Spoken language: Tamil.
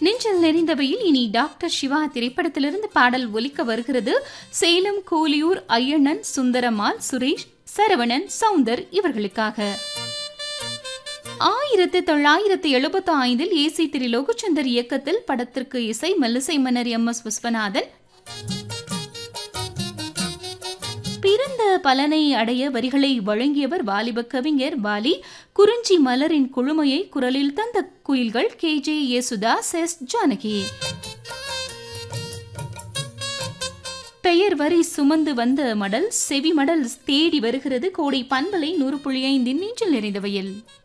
நெஞ்சில் நெறிந்தவையில் இனி டாக்டர் சிவா திரைப்படத்திலிருந்து பாடல் ஒலிக்க வருகிறது சேலம் கோலியூர் ஐயண்ணன் சுந்தரமால் சுரேஷ் சரவணன் சவுந்தர் இவர்களுக்காக ஆயிரத்து தொள்ளாயிரத்து எழுபத்தி ஐந்தில் ஏசி திரு லோகச்சந்தர் இயக்கத்தில் படத்திற்கு இசை மெல்லிசை மன்னர் எம் எஸ் விஸ்வநாதன் பிறந்த பலனை அடைய வரிகளை வழங்கியவர் வாலிப கவிஞர் வாலி குறிஞ்சி மலரின் குழுமையை குரலில் தந்த குயில்கள் K J Yesudas S Janaki பெயர் வரி சுமந்து வந்த மடல் செவி மடல் தேடி வருகிறது கோடை பண்பலை நூறு புள்ளி ஐந்தின் நெஞ்சில் நிறைந்தவையில்